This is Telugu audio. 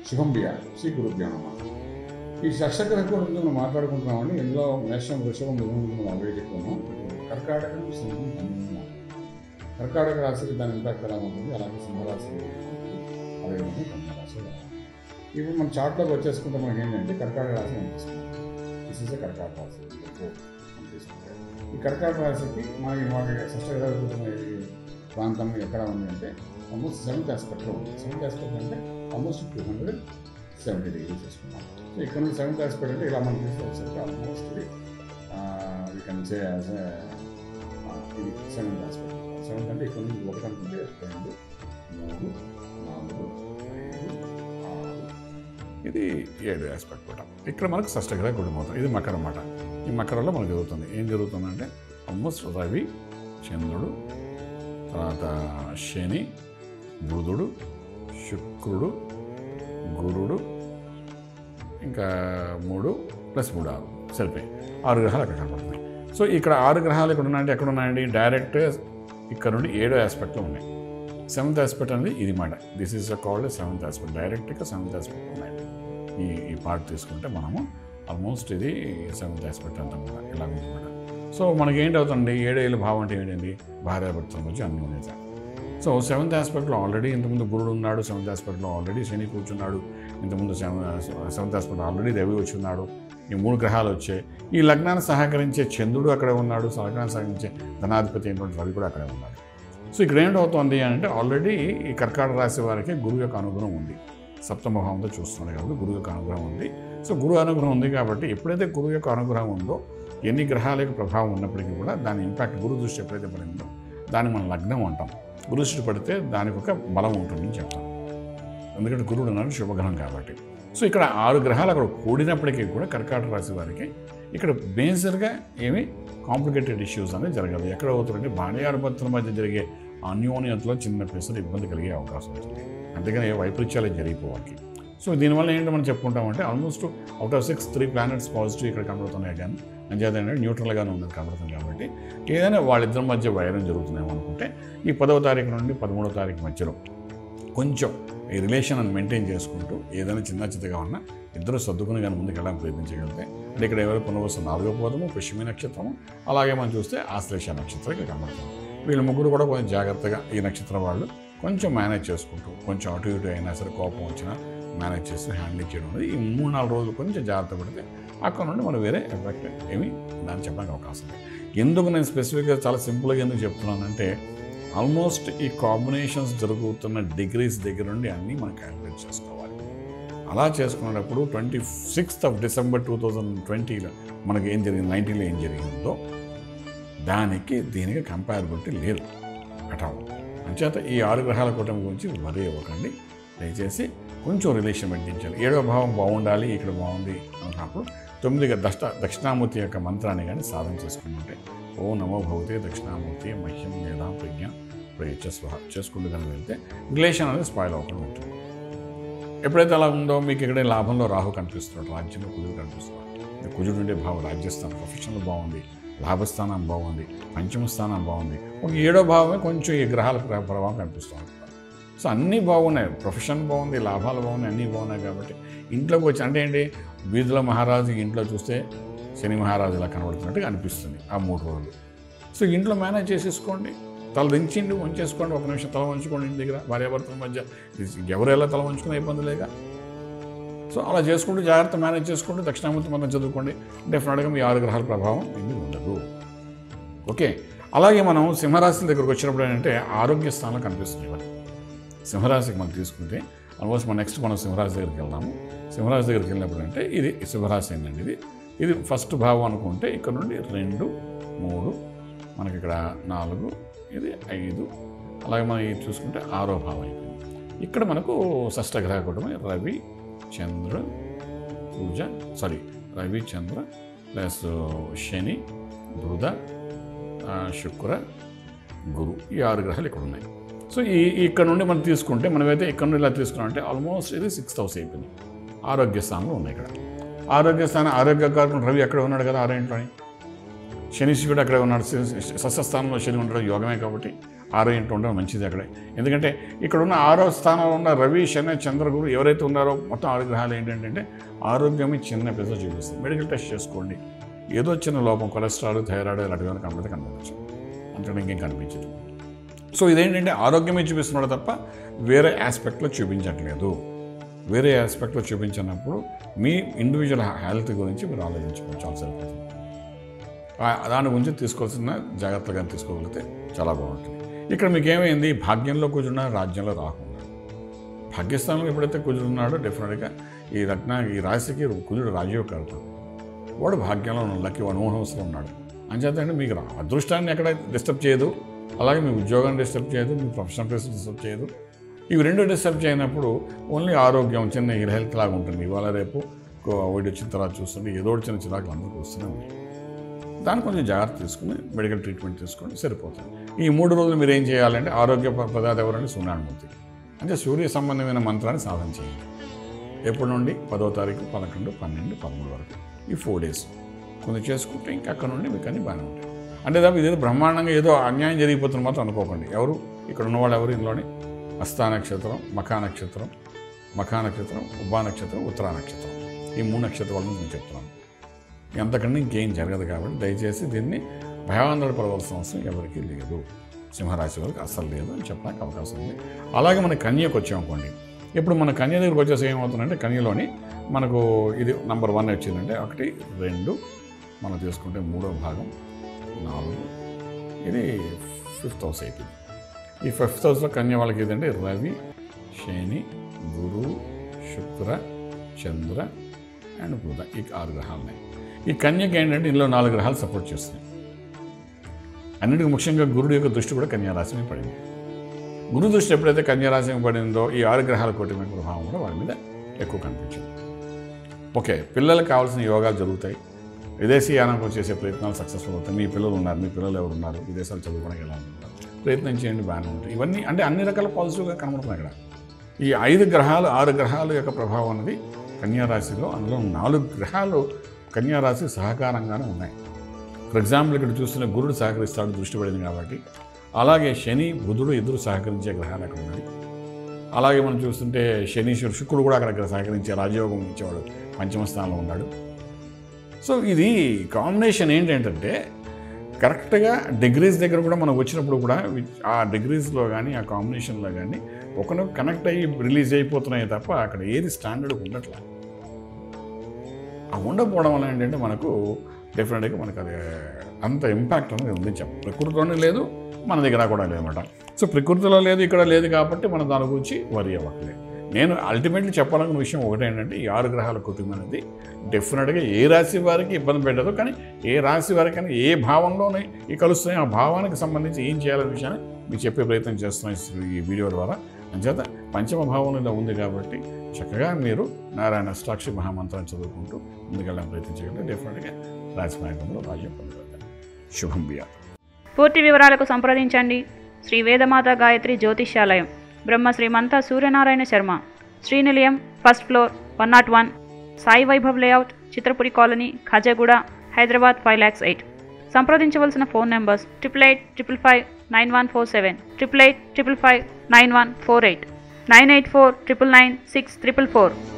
శుభం బియా శ్రీ గురుభ్యో నమ ఈ షష్టగ్రహ గురించి మనం మాట్లాడుకుంటున్నామండి ఇందులో మేషం వృషభం మిథునం మనం ఆల్రెడీ చెప్పుకున్నాం కర్కాటకం సింహం కన్యా కర్కాటక రాశికి దాని ఇంపాక్ట్ ఎలా ఉంటుంది అలాగే సింహరాశి అదేవిధంగా కన్యా రాశి ఎలా ఉంటుంది. ఇప్పుడు మన చార్ట్లోకి వచ్చేసుకుంటే మనకి ఏంటంటే కర్కాటక రాశి మనం తీసుకుంటాం దిస్ ఇస్ కర్కాటక రాశి Four మనం తీసుకుంటే ఈ కర్కాటక రాశికి మనకి మనకి షష్టగ్రహ కూర్చున్న ఈ ప్రాంతం ఎక్కడ ఉంది అంటే ఆల్మోస్ట్ సెవెంత్ ఆస్పెక్ట్లో ఉంది సెవెంత్ ఆస్పెక్ట్ అంటే almost two hundred seventy degrees తీసుకున్నాం సో ఇక్కడ నుంచి సెవెంత్ ఆస్పెక్ట్ అంటే ఇలా మనం తీసుకోవచ్చు ఆల్మోస్ట్ ఇది వీ కెన్ సే యాజ్ ఇది సెవెంత్ ఆస్పెక్ట్ సెవెంత్ అంటే ఇక్కడ నుంచి ఒకటి అనుకుంటే రెండు మూడు నాలుగు ఐదు ఆరు ఇది ఏడు ఆస్పెక్ట్ కూడా ఇక్కడ మనకు షష్టగ్రహ గుడిమవుతాం ఇది మకర అన్నమాట ఈ మకరంలో మనకు జరుగుతుంది ఏం జరుగుతుందంటే ఆల్మోస్ట్ రవి చంద్రుడు తర్వాత శని బుధుడు శుక్రుడు గురుడు ఇంకా మూడు ప్లస్ మూడు ఆరు సరిపోయి ఆరు గ్రహాలు అక్కడ కనబడుతున్నాయి సో ఇక్కడ ఆరు గ్రహాలు ఇక్కడ ఉన్నాయంటే ఎక్కడ ఉన్నాయండి డైరెక్ట్ ఇక్కడ నుండి ఏడో ఆస్పెక్ట్లో ఉన్నాయి సెవెంత్ ఆస్పెక్ట్ అనేది ఇది మాట this is called seventh aspect డైరెక్ట్గా సెవెంత్ ఆస్పెక్ట్ ఉన్నాయి ఈ ఈ పార్ట్ తీసుకుంటే మనము ఆల్మోస్ట్ ఇది సెవెంత్ ఆస్పెక్ట్ అంతా కూడా ఇలా ఉందన్నమాట సో మనకి ఏంటి అవుతుంది ఏడేళ్ళ భావం అంటే ఏంటండి భార్యాభర్తల మధ్య అన్యోన్యత సో సెవెంత్ ఆస్పెక్ట్లో ఆల్రెడీ ఇంతకుముందు గురుడు ఉన్నాడు సెవెంత్ ఆస్పెక్ట్లో ఆల్రెడీ శని కూర్చున్నాడు ఇంతకుముందు సెవెంత్ ఆస్పెక్ట్ ఆల్రెడీ రవి వచ్చి ఉన్నాడు ఈ మూడు గ్రహాలు వచ్చాయి ఈ లగ్నాన్ని సహకరించే చంద్రుడు అక్కడే ఉన్నాడు లగ్నాన్ని సహకరించే ధనాధిపతి అయినటువంటి రవి కూడా అక్కడే ఉన్నాడు సో ఇక్కడ ఏంటవుతుంది అంటే ఆల్రెడీ ఈ కర్కాటక రాశి వారికి గురువు యొక్క అనుగ్రహం ఉంది సప్తమ భావంతో చూస్తున్నాడు కాబట్టి గురువు యొక్క అనుగ్రహం ఉంది సో గురువు అనుగ్రహం ఉంది కాబట్టి ఎప్పుడైతే గురువు యొక్క అనుగ్రహం ఉందో ఎన్ని గ్రహాల యొక్క ప్రభావం ఉన్నప్పటికీ కూడా దాని ఇంపాక్ట్ గురు దృష్టి ఎప్పుడైతే పడిందో దాన్ని మనం లగ్నం అంటాం గురు దృష్టి పడితే దానికి ఒక బలం ఉంటుందని చెప్తాం ఎందుకంటే గురుడు అన్నాడు శుభగ్రహం కాబట్టి సో ఇక్కడ ఆరు గ్రహాలు అక్కడ కూడినప్పటికీ కూడా కర్కాటక రాశి వారికి ఇక్కడ మేజర్గా ఏమి కాంప్లికేటెడ్ ఇష్యూస్ అనేది జరగదు ఎక్కడ అవుతుందంటే భార్యాభర్తల మధ్య జరిగే అన్యోన్యతలో చిన్న పెసలు ఇబ్బంది కలిగే అవకాశం ఉంటుంది అందుకని వైపరీత్యాలు జరిగిపోవాలి సో దీనివల్ల ఏంటో మనం చెప్పుకుంటామంటే almost out of six three planets positive ఇక్కడ కనబడుతున్నాయి కానీ అంచేత ఏంటంటే న్యూట్రల్గానే ఉన్నది కనబడుతుంది కాబట్టి ఏదైనా వాళ్ళిద్దరి మధ్య వైరం జరుగుతున్నాయేమో అనుకుంటే ఈ పదవ తారీఖు నుండి పదమూడవ తారీఖు మధ్యలో కొంచెం ఈ రిలేషన్ అని మెయింటైన్ చేసుకుంటూ ఏదైనా చిన్న చిన్నగా ఉన్నా ఇద్దరు సర్దుకుని కానీ ముందుకు వెళ్ళడానికి ప్రయత్నించగలిగితే అంటే ఇక్కడ ఎవరు పునర్వసం నాలుగో పోదము పుష్యమి నక్షత్రము అలాగే మనం చూస్తే ఆశ్లేష నక్షత్రం ఇక్కడ కనబడుతుంది వీళ్ళు ముగ్గురు కూడా కొంచెం జాగ్రత్తగా ఈ నక్షత్రం వాళ్ళు కొంచెం మేనేజ్ చేసుకుంటూ కొంచెం అటు ఇటు అయినా సరే కోపం వచ్చినా మేనేజ్ చేసి హ్యాండిల్ చేయడం అనేది ఈ మూడు నాలుగు రోజులు కొంచెం జాగ్రత్త పడితే అక్కడ నుండి మనం వేరే ఎఫెక్ట్ ఏమి దాన్ని చెప్పడానికి అవకాశం లేదు ఎందుకు నేను స్పెసిఫిక్గా చాలా సింపుల్గా ఎందుకు చెప్తున్నానంటే ఆల్మోస్ట్ ఈ కాంబినేషన్స్ జరుగుతున్న డిగ్రీస్ దగ్గర నుండి అన్నీ మనం క్యాలిక్యులేట్ చేసుకోవాలి అలా చేసుకునేటప్పుడు twenty sixth of December two thousand ట్వంటీలో మనకి ఏం జరిగింది నైన్టీన్లో ఏం జరిగిందో దానికి దీనికి కంపారబిలిటీ లేదు అటాల్ అంచేత ఈ ఆరు గ్రహాల కూటమి గురించి వరి ఇవ్వకండి దయచేసి కొంచెం రిలేషన్ మెయింటైన్ ఏడవ భావం బాగుండాలి ఇక్కడ బాగుంది అన్నప్పుడు తొమ్మిదిగా దక్ష దక్షిణామూర్తి యొక్క మంత్రాన్ని కానీ సాధన చేసుకుంటుంటే ఓ నమో భగవతే దక్షిణామూర్తి మహ్యం మేధా ప్రజ్ఞ ప్రయచ్చ స్వహ చేసుకుంటూ కనుక వెళ్తే రిలేషన్ అనేది స్పాయిల్ అవ్వకుండా ఉంటుంది ఎప్పుడైతే అలా ఉందో మీకు ఇక్కడ లాభంలో రాహు కనిపిస్తున్నాడు రాజ్యంలో కుజుడు కనిపిస్తున్నాడు ఈ కుజుడు ఉండే భావం రాజ్యస్థానం ప్రొఫెషనల్ బాగుంది లాభస్థానం బాగుంది పంచమ స్థానం బాగుంది ఒక ఏడో భావమే కొంచెం ఈ గ్రహాల ప్ర- ప్రభావం కనిపిస్తుంది సో అన్నీ బాగున్నాయి ప్రొఫెషన్ బాగుంది లాభాలు బాగున్నాయి అన్నీ బాగున్నాయి కాబట్టి ఇంట్లోకి వచ్చి అంటే ఏంటి వీధిలో మహారాజు ఇంట్లో చూస్తే శని మహారాజు ఇలా కనబడుతున్నట్టుగా అనిపిస్తుంది ఆ మూడు రోజులు సో ఇంట్లో మేనేజ్ చేసేసుకోండి తల దించిండి వంచేసుకోండి ఒక నిమిషం తల వంచుకోండి ఇంటి దగ్గర భార్యాభర్తల మధ్య ఎవరు ఎలా తల వంచుకునే ఇబ్బంది లేక సో అలా చేసుకుంటూ జాగ్రత్త మేనేజ్ చేసుకుంటూ దక్షిణామూర్తి మంత్రం చదువుకోండి డెఫినెట్గా మీ ఆరు గ్రహాల ప్రభావం ఏమీ ఉండదు ఓకే అలాగే మనం సింహరాశి దగ్గరకు వచ్చినప్పుడు ఏంటంటే ఆరోగ్య స్థానాలు కనిపిస్తున్నాయి మనకి సింహరాశికి మనం తీసుకుంటే ఆల్మోస్ట్ మనం నెక్స్ట్ మనం సింహరాశి దగ్గరికి వెళ్దాము సింహరాశి దగ్గరికి వెళ్ళినప్పుడు అంటే ఇది సింహరాశి ఏంటండి ఇది ఇది ఫస్ట్ భావం అనుకుంటే ఇక్కడ నుండి రెండు మూడు మనకి ఇక్కడ నాలుగు ఇది ఐదు అలాగే మనం ఇది చూసుకుంటే ఆరో భావం అయిపోయింది ఇక్కడ మనకు షష్టగ్రహ కుటుంబం రవి చంద్ర పూజ సారీ రవి చంద్ర ప్లస్ శని బుధ ఆ, శుక్ర గురు ఈ ఆరు గ్రహాలు ఇక్కడ ఉన్నాయి సో ఈ ఇక్కడ నుండి మనం తీసుకుంటే మనమైతే ఇక్కడ నుండి ఇలా తీసుకున్నాం అంటే ఆల్మోస్ట్ ఇది సిక్స్ హౌస్ అయిపోయింది ఆరోగ్య స్థానంలో ఉన్నాయి ఇక్కడ ఆరోగ్య స్థానం ఆరోగ్య కారకం రవి అక్కడ ఉన్నాడు కదా ఆరేంట్లోని శని శివుడు అక్కడ ఉన్నాడు సస్యస్థానంలో శని ఉండడం యోగమే కాబట్టి ఆరో ఇంట్లో ఉండడం మంచిది అక్కడే ఎందుకంటే ఇక్కడ ఉన్న ఆరో స్థానంలో ఉన్న రవి శని చంద్రగురు ఎవరైతే ఉన్నారో మొత్తం ఆరు గ్రహాలు ఏంటంటే ఆరోగ్యమే చిన్న పెద్ద చూపిస్తుంది మెడికల్ టెస్ట్ చేసుకోండి ఏదో చిన్న లోపం కొలెస్ట్రాల్ థైరాయిడ్ ఇలాంటివి ఏమైనా కనబడితే కనబడచ్చు అంతకంటే ఇంకేం కనిపించదు సో ఇదేంటంటే ఆరోగ్యమే చూపిస్తున్నాడు తప్ప వేరే ఆస్పెక్ట్లో చూపించట్లేదు వేరే ఆస్పెక్ట్లో చూపించినప్పుడు మీ ఇండివిజువల్ హెల్త్ గురించి మీరు ఆలోచించుకోవచ్చు సరిపోతుంది ఆ- దాని గురించి తీసుకోవాల్సిన జాగ్రత్తగా తీసుకోగలిగితే చాలా బాగుంటుంది ఇక్కడ మీకు ఏమైంది భాగ్యంలో కూర్చున్నా రాజ్యంలో రాకుండా భాగ్యస్థానంలో ఎప్పుడైతే కుజుడున్నాడో డెఫినెట్గా ఈ రత్న ఈ రాశికి కుజుడు రాజయోగకర్త వాడు భాగ్యంలో ఉన్న లక్కి వన్ హౌస్లో ఉన్నాడు అంచేత అంటే మీకు రా- అదృష్టాన్ని ఎక్కడ డిస్టర్బ్ చేయదు అలాగే మీ ఉద్యోగాన్ని డిస్టర్బ్ చేయదు మీ ప్రొఫెషనల్ ప్లేస్ డిస్టర్బ్ చేయదు ఇవి రెండు డిస్టర్బ్ చేయనప్పుడు ఓన్లీ ఆరోగ్యం చిన్న హెల్త్ లాగా ఉంటుంది ఇవాళ రేపు ఒకటి వచ్చిన తర్వాత చూస్తుంటే ఏదో ఒకటి చిన్న చిరాకులు అందరికీ వస్తూనే ఉన్నాయి దాన్ని కొంచెం జాగ్రత్త తీసుకుని మెడికల్ ట్రీట్మెంట్ తీసుకొని సరిపోతుంది ఈ మూడు రోజులు మీరు ఏం చేయాలంటే ఆరోగ్య ప- పదార్థ ఎవరంటే సూర్యనారాయణమూర్తి అంటే సూర్య సంబంధమైన మంత్రాన్ని సాధన చేయండి ఎప్పటి నుండి పదో తారీఖు పదకొండు పన్నెండు పదమూడు వరకు ఈ ఫోర్ డేస్ కొంచెం చేసుకుంటే ఇంకా అక్కడ నుండి మీకు అన్ని బాగానే ఉంటాయి అంటే తప్ప ఇదేదో బ్రహ్మాండంగా ఏదో అన్యాయం జరిగిపోతున్న మాత్రం అనుకోకండి ఎవరు ఇక్కడ ఉన్నవాళ్ళు ఎవరు ఇందులోని హస్తా నక్షత్రం మఖా నక్షత్రం మఖా నక్షత్రం ఉబ్బా నక్షత్రం ఉత్తరా నక్షత్రం ఈ మూడు నక్షత్రాలను నేను చెప్తున్నాను ఎంతకన్నా ఇంకేం జరగదు కాబట్టి దయచేసి దీన్ని భయాందోళన పడవలసిన అవసరం ఎవరికీ లేదు సింహరాశి వారికి అస్సలు లేదు అని చెప్పడానికి అవకాశం ఉంది అలాగే మన కన్యకు వచ్చామనుకోండి ఇప్పుడు మన కన్య దగ్గరికి వచ్చేసి ఏమవుతుందంటే కన్యలోని మనకు ఇది నంబర్ వన్ వచ్చిందంటే ఒకటి రెండు మనం తీసుకుంటే మూడో భాగం నాలుగు ఇది ఫిఫ్త్ హౌస్ అయిపోయింది ఈ ఫిఫ్త్ హౌస్లో కన్య వాళ్ళకి ఏదంటే రవి శని గురు శుక్ర చంద్ర అండ్ బుధ ఈ ఆరు గ్రహాలు ఉన్నాయి ఈ కన్యకి ఏంటంటే ఇందులో నాలుగు గ్రహాలు సపోర్ట్ చేస్తున్నాయి అన్నిటికీ ముఖ్యంగా గురుడు యొక్క దృష్టి కూడా కన్యా రాశి మీద పడింది గురు దృష్టి ఎప్పుడైతే కన్యా రాశి మీద పడిందో ఈ ఆరు గ్రహాల కూటమి ప్రభావం కూడా వాళ్ళ మీద ఎక్కువ కనిపించింది ఓకే పిల్లలకు కావాల్సిన యోగాలు జరుగుతాయి విదేశీ యానం చేసే ప్రయత్నాలు సక్సెస్ఫుల్ అవుతాయి మీ పిల్లలు ఉన్నారు మీ పిల్లలు ఎవరు ఉన్నారు విదేశాలు చదువుకోవడానికి ఎలా ఉన్నారు ప్రయత్నం చేయండి బాగానే ఉంటాయి ఇవన్నీ అంటే అన్ని రకాల పాజిటివ్గా కనబడుతున్నాయి ఇక్కడ ఈ ఐదు గ్రహాలు ఆరు గ్రహాల యొక్క ప్రభావం అనేది కన్యారాశిలో అందులో నాలుగు గ్రహాలు కన్యారాశి సహకారంగానే ఉన్నాయి ఫర్ ఎగ్జాంపుల్ ఇక్కడ చూస్తున్న గురుడు సహకరిస్తాడు దృష్టి పడింది కాబట్టి అలాగే శని బుధుడు ఇద్దరు సహకరించే గ్రహాలు అక్కడ ఉన్నాయి అలాగే మనం చూస్తుంటే శనీశ్వరు శుక్రుడు కూడా అక్కడ సహకరించే రాజయోగం ఇచ్చేవాడు పంచమ స్థానంలో ఉన్నాడు సో ఇది కాంబినేషన్ ఏంటంటే కరెక్ట్గా డిగ్రీస్ దగ్గర కూడా మనం వచ్చినప్పుడు కూడా వి- ఆ డిగ్రీస్లో కానీ ఆ కాంబినేషన్లో కానీ ఒకనొక కనెక్ట్ అయ్యి రిలీజ్ అయిపోతున్నాయి తప్ప అక్కడ ఏది స్టాండర్డ్ ఉండట్లా ఆ ఉండకపోవడం వల్ల ఏంటంటే మనకు డెఫినెట్గా మనకు అది అంత ఇంపాక్ట్ అనేది ఉంది చెప్ప ప్రకృతిలోనే లేదు మన దగ్గర కూడా లేదన్నమాట సో ప్రకృతిలో లేదు ఇక్కడ లేదు కాబట్టి మనం దాని గురించి వరి అవ్వట్లేదు నేను అల్టిమేట్లీ చెప్పాలనుకున్న విషయం ఒకటి ఏంటంటే ఈ ఆరు గ్రహాల కుటుంబం అనేది డెఫినెట్గా ఏ రాశి వారికి ఇబ్బంది పెట్టదు కానీ ఏ రాశి వారికైనా ఏ భావంలోనే ఈ కలుస్తున్నాయి ఆ భావానికి సంబంధించి ఏం చేయాలనే విషయాన్ని మీకు చెప్పే ప్రయత్నం చేస్తున్నాయి ఈ వీడియో ద్వారా అంచేత పంచమ భావంలో ఇలా ఉంది కాబట్టి చక్కగా మీరు నారాయణ అష్టాక్షి మహామంత్రాన్ని చదువుకుంటూ ముందుకెళ్ళడానికి ప్రయత్నం చేయండి డెఫినెట్గా రాజ మార్గంలో రాజ్యం పొందగలుగుతారు శుభం బియా పూర్తి వివరాలకు సంప్రదించండి Shri Vedamata Gayatri Jyotishyalayam Brahma Srimantha Suryanarayana Sharma Srinilayam first floor one not one Sai Vaibhav layout Chitrapuri colony Khajaguda Hyderabad five lakhs eight సంప్రదించవలసిన phone numbers triple eight triple five nine one four seven triple eight triple five nine one four eight nine eight four triple nine six triple four